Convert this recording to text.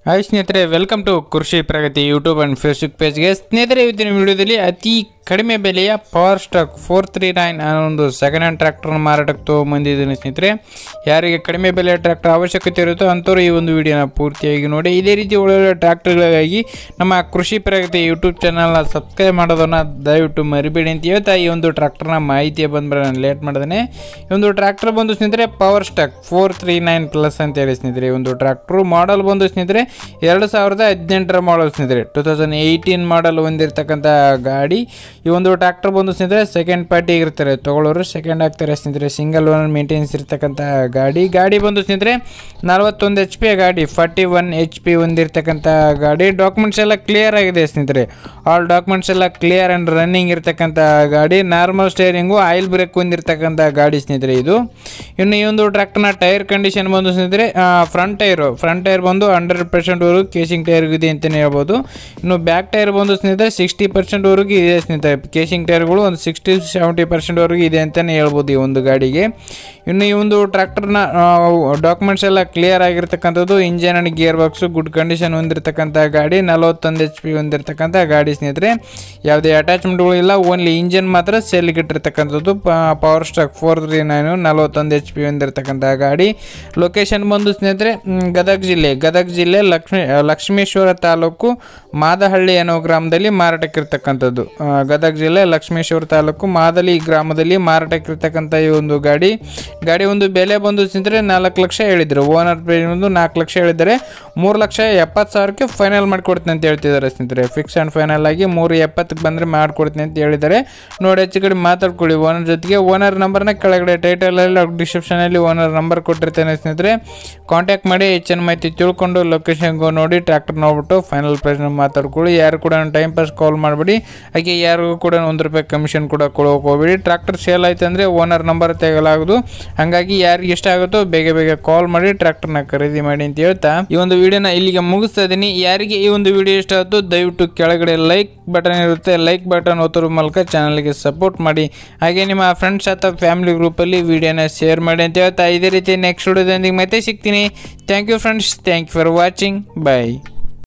hi ಸ್ನೇಹಿತರೆ welcome to Krishi Pragati YouTube and Facebook ಪೇಜ್ಗೆ ಸ್ನೇಹಿತರೆ ಇವತ್ತಿನ ವಿಡಿಯೋದಲ್ಲಿ ಅತಿ ಕಡಿಮೆ ಬೆಲೆಯ power stock four three nine ಅನ್ನೋ ಒಂದು ಸೆಕೆಂಡ್ ಹ್ಯಾಂಡ್ ಟ್ರ್ಯಾಕ್ಟರ್ನ ಮಾರಾಟಕ್ಕೆ ತೊಗೊಂಬಂದಿದ್ದೀನಿ ಸ್ನೇಹಿತರೆ ಯಾರಿಗೆ ಕಡಿಮೆ ಬೆಲೆಯ ಟ್ರ್ಯಾಕ್ಟರ್ ಅವಶ್ಯಕತೆ ಇರುತ್ತೋ ಅಂಥವ್ರು ಈ ಒಂದು ವಿಡಿಯೋನ ಪೂರ್ತಿಯಾಗಿ ನೋಡಿ ಇದೇ ರೀತಿ ಒಳ್ಳೊಳ್ಳೆ ಟ್ರ್ಯಾಕ್ಟರ್ಗಳಿಗಾಗಿ ನಮ್ಮ ಕೃಷಿ ಪ್ರಗತಿ ಯೂಟ್ಯೂಬ್ ಚಾನಲ್ನ ಸಬ್ಸ್ಕ್ರೈಬ್ ಮಾಡೋದನ್ನು ದಯವಿಟ್ಟು ಮರಿಬೇಡಿ ಅಂತ ಹೇಳ್ತಾ ಈ ಒಂದು ಟ್ರ್ಯಾಕ್ಟರ್ನ ಮಾಹಿತಿ ಬಂದ್ಬಿಡ ನಾನು ಲೇಟ್ ಮಾಡಿದ್ದೇನೆ ಈ ಒಂದು ಟ್ರ್ಯಾಕ್ಟರ್ ಬಂದು ಸ್ನೇಹಿತರೆ power stock four three nine plus ಅಂತ ಹೇಳಿ ಸ್ನೇಹಿತರೆ ಈ ಒಂದು ಟ್ರ್ಯಾಕ್ಟರ್ ಮಾಡಲ್ ಬಂದು ಸ್ನೇಹಿತರೆ ಎರಡು ಸಾವಿರದ ಹದಿನೆಂಟರ ಮಾಡಲ್ ಸ್ನೇಹಿತರೆ ಟೂ ತೌಸಂಡ್ ಏಯ್ಟೀನ್ ಮಾಡಲ್ ಹೊಂದಿರತಕ್ಕಂಥ ಗಾಡಿ ಈ ಒಂದು ಟ್ರ್ಯಾಕ್ಟರ್ ಬಂದು ಸ್ನೇಹಿತರೆ ಸೆಕೆಂಡ್ ಪಾರ್ಟಿ ಇರ್ತಾರೆ ತಗೊಳ್ಳೋರು ಸೆಕೆಂಡ್ ಆಗ್ತಾರೆ ಸ್ನೇಹಿತರೆ ಸಿಂಗಲ್ ಓನರ್ ಮೇಂಟೆನೆನ್ಸ್ ಇರ್ತಕ್ಕಂಥ ಗಾಡಿ ಗಾಡಿ ಬಂದು ಸ್ನೇಹಿತರೆ ನಲವತ್ತೊಂದು ಎಚ್ ಪಿ ಗಾಡಿ ಫಾರ್ಟಿ ಒನ್ ಎಚ್ ಪಿ ಹೊಂದಿರತಕ್ಕಂಥ ಗಾಡಿ ಡಾಕ್ಯುಮೆಂಟ್ಸ್ ಎಲ್ಲ ಕ್ಲಿಯರ್ ಆಗಿದೆ ಸ್ನೇಹಿತರೆ ಆಲ್ ಡಾಕ್ಯುಮೆಂಟ್ಸ್ ಎಲ್ಲ ಕ್ಲಿಯರ್ ಆ್ಯಂಡ್ ರನ್ನಿಂಗ್ ಇರ್ತಕ್ಕಂಥ ಗಾಡಿ ನಾರ್ಮಲ್ ಸ್ಟೇರಿಂಗು ಆಯಿಲ್ ಬ್ರೇಕ್ ಹೊಂದಿರತಕ್ಕಂಥ ಗಾಡಿ ಸ್ನೇಹಿತರೆ ಇದು ಇನ್ನು ಈ ಒಂದು ಟ್ರ್ಯಾಕ್ಟರ್ನ ಟೈರ್ ಕಂಡೀಷನ್ ಬಂದು ಸ್ನೇಹಿತರೆ ಫ್ರಂಟ್ ಟೈರು ಫ್ರಂಟ್ ಟೈರ್ ಬಂದು ಹಂಡ್ರೆಡ್ ಪರ್ಸೆಂಟ್ವರೆಗೂ ಕೇಸಿಂಗ್ ಟೈರ್ ಇದೆ ಅಂತಲೇ ಹೇಳ್ಬೋದು ಇನ್ನು ಬ್ಯಾಕ್ ಟೈರ್ ಬಂದು ಸ್ನೇಹಿತರೆ ಸಿಕ್ಸ್ಟಿ ಪರ್ಸೆಂಟ್ವರೆಗೂ ಇದೆ ಸ್ನೇಹಿತರೆ ಕೇಸಿಂಗ್ ಟೈರ್ಗಳು ಒಂದು ಸಿಕ್ಸ್ಟಿ ಸೆವೆಂಟಿ ಪರ್ಸೆಂಟ್ವರೆಗೂ ಇದೆ ಅಂತಲೇ ಹೇಳ್ಬೋದು ಈ ಒಂದು ಗಾಡಿಗೆ ಇನ್ನು ಈ ಒಂದು ಟ್ರ್ಯಾಕ್ಟರ್ನ ಡಾಕ್ಯುಮೆಂಟ್ಸ್ ಎಲ್ಲ ಕ್ಲಿಯರ್ ಆಗಿರ್ತಕ್ಕಂಥದ್ದು engine and gear box good condition ಹೊಂದಿರತಕ್ಕಂಥ ಗಾಡಿ ನಲವತ್ತೊಂದು ಎಚ್ ಪಿ ಹೊಂದಿರತಕ್ಕಂಥ ಗಾಡಿ ಸ್ನೇಹಿತರೆ ಯಾವುದೇ ಅಟ್ಯಾಚ್ಮೆಂಟ್ಗಳು ಇಲ್ಲ ಓನ್ಲಿ ಇಂಜಿನ್ ಮಾತ್ರ ಸೇಲ್ಗೆ ಇಟ್ಟಿರ್ತಕ್ಕಂಥದ್ದು power stock four three nine ನಲವತ್ತೊಂದು ಎಚ್ ಪಿ ಹೊಂದಿರತಕ್ಕಂಥ ಗಾಡಿ ಲೊಕೇಶನ್ ಬಂದು ಸ್ನೇಹಿತರೆ ಮ್, ಗದಗ ಜಿಲ್ಲೆ ಗದಗ ಜಿಲ್ಲೆ ಲಕ್ಷ್ಮೀ ಲಕ್ಷ್ಮೇಶ್ವರ ತಾಲೂಕು ಮಾದಹಳ್ಳಿ ಅನ್ನೋ ಗ್ರಾಮದಲ್ಲಿ ಮಾರಾಟಕ್ಕಿರ್ತಕ್ಕಂಥದ್ದು ಆ, ಗದಗ ಜಿಲ್ಲೆ ಲಕ್ಷ್ಮೇಶ್ವರ ತಾಲೂಕು ಮಾದಲಿ ಗ್ರಾಮದಲ್ಲಿ ಮಾರಾಟಕ್ಕಿರ್ತಕ್ಕಂಥ ಈ ಒಂದು ಗಾಡಿ ಗಾಡಿ ಒಂದು ಬೆಲೆ ಬಂದು ಸ್ನೇಹಿತರೆ ನಾಲ್ಕು ಲಕ್ಷ ಹೇಳಿದ್ರು ಓನರ್ ಪ್ರೈಸ್ ಒಂದು ನಾಲ್ಕು ಲಕ್ಷ ಹೇಳಿದ್ದಾರೆ ಮೂರು ಲಕ್ಷ ಎಪ್ಪತ್ತು ಸಾವಿರಕ್ಕೆ ಫೈನಲ್ ಮಾಡಿಕೊಡ್ತೀನಿ ಅಂತ ಹೇಳ್ತಿದ್ದಾರೆ ಸ್ನೇಹಿತರೆ ಫಿಕ್ಸ್ ಆ್ಯಂಡ್ ಫೈನಲ್ ಆಗಿ ಮೂರು ಎಪ್ಪತ್ತಕ್ಕೆ ಬಂದರೆ ಮಾಡಿಕೊಡ್ತೀನಿ ಅಂತ ಹೇಳಿದ್ದಾರೆ ನೋಡಿ ಹೆಚ್ಚು ಕಡೆ ಮಾತಾಡ್ಕೊಳ್ಳಿ ಓನರ್ ಜೊತೆಗೆ ಓನರ್ ನಂಬರ್ನ ಕೆಳಗಡೆ ಟೈಟಲಲ್ಲಿ ಡಿಸ್ಕ್ರಿಪ್ಷನಲ್ಲಿ ಓನರ್ ನಂಬರ್ ಕೊಟ್ಟಿರ್ತೇನೆ ಸ್ನೇಹಿತರೆ ಕಾಂಟ್ಯಾಕ್ಟ್ ಮಾಡಿ ಹೆಚ್ಚಿನ ಮಾಹಿತಿ ತಿಳ್ಕೊಂಡು ಲೊಕೇಶನ್ಗೆ ನೋಡಿ ಟ್ರ್ಯಾಕ್ಟರ್ ನೋಡ್ಬಿಟ್ಟು ಫೈನಲ್ ಪ್ರೈಸ್ನ ಮಾತಾಡ್ಕೊಳ್ಳಿ ಯಾರು ಕೂಡ ಟೈಮ್ ಪಾಸ್ ಕಾಲ್ ಮಾಡಬೇಡಿ ಹಾಗೆ ಯಾರಿಗೂ ಕೂಡ ಒಂದು ರೂಪಾಯಿ ಕಮಿಷನ್ ಕೂಡ ಕೊಡೋಕೆ ಹೋಗ್ಬೇಡಿ ಟ್ರ್ಯಾಕ್ಟರ್ ಸೇಲ್ ಆಯ್ತು ಅಂದರೆ ಓನರ್ ನಂಬರ್ ತೆಗಲಾಗದು ಹಾಗಾಗಿ ಯಾರಿಗೆ ಇಷ್ಟ ಆಗುತ್ತೋ ಬೇಗ ಬೇಗ ಕಾಲ್ ಮಾಡಿ ಟ್ರ್ಯಾಕ್ಟರ್ನ ಖರೀದಿ ಮಾಡಿ ಅಂತ ಹೇಳ್ತಾ ಈ ಒಂದು ವಿಡಿಯೋನ ಇಲ್ಲಿಗೆ ಮುಗಿಸ್ತಾ ಇದ್ದೀನಿ ಯಾರಿಗೆ ಈ ಒಂದು ವಿಡಿಯೋ ಇಷ್ಟ ಆಯ್ತು ದಯವಿಟ್ಟು ಕೆಳಗಡೆ ಲೈಕ್ ಬಟನ್ ಇರುತ್ತೆ ಲೈಕ್ ಬಟನ್ ಒತ್ತೋದ್ರ ಮೂಲಕ ಚಾನಲ್ಗೆ ಸಪೋರ್ಟ್ ಮಾಡಿ ಹಾಗೆ ನಿಮ್ಮ ಫ್ರೆಂಡ್ಸ್ ಅಥವಾ ಫ್ಯಾಮಿಲಿ ಗ್ರೂಪಲ್ಲಿ ವಿಡಿಯೋನ ಶೇರ್ ಮಾಡಿ ಅಂತ ಹೇಳ್ತಾ ಇದೇ ರೀತಿ ನೆಕ್ಸ್ಟ್ ವಿಡಿಯೋದೊಂದಿಗೆ ಮತ್ತೆ ಸಿಗ್ತೀನಿ thank you friends thank you for watching bye